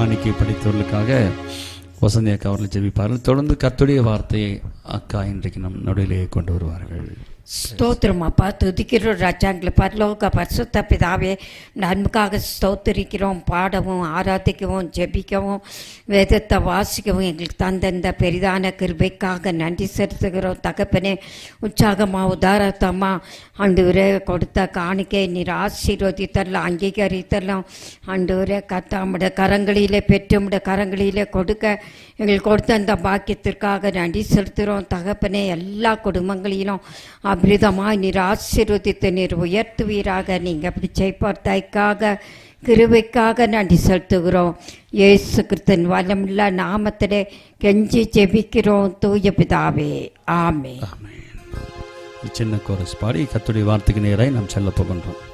காணிக்கை படித்தவர்களுக்காக வசந்தி அக்கா அவர்கள் ஜெபிப்பார்கள் தொடர்ந்து கர்த்தருடைய வார்த்தையை அக்கா இன்றைக்கு நம் நடுவிலே கொண்டு வருவார்கள் ஸ்தோத்திரம் அப்பா துதிக்கிறோம் ராஜாங்களை பரலோக பரிசுத்த பிதாவே நன்மைக்காக ஸ்தோத்திரிக்கிறோம் பாடவும் ஆராதிக்கவும் ஜெபிக்கவும் வேதத்தை வாசிக்கவும் எங்களுக்கு தந்த இந்த பெரிதான கிருபைக்காக நன்றி செலுத்துகிறோம் தகப்பனே உற்சாகமாக உதாரத்தமாக ஆண்டவரே கொடுத்த காணிக்கை நீர் ஆசீர்வதித்தரலாம் அங்கீகரித்தரலாம் ஆண்டவரே கத்தாமுடைய கரங்களிலே பெற்றுமுடைய கரங்களிலே கொடுக்க எங்களுக்கு கொடுத்த அந்த பாக்கியத்திற்காக நன்றி செலுத்துகிறோம் தகப்பனே எல்லா குடும்பங்களிலும் அபிரிதமாய் நீர் ஆசீர்வதித்து நீர் உயர்த்துவீராக நீங்கள் அப்படி செய்ப்பதற்காக கிருபைக்காக நன்றி செலுத்துகிறோம் இயேசு கிறிஸ்தன் வளமுள்ள நாமத்திலே கெஞ்சி ஜெபிக்கிறோம் தூய பிதாவே ஆமே ஆமென். சின்ன கோரஸ் பாடி கர்த்தருடைய வார்த்தைக்கு நேராய் நாம் செல்ல போகின்றோம்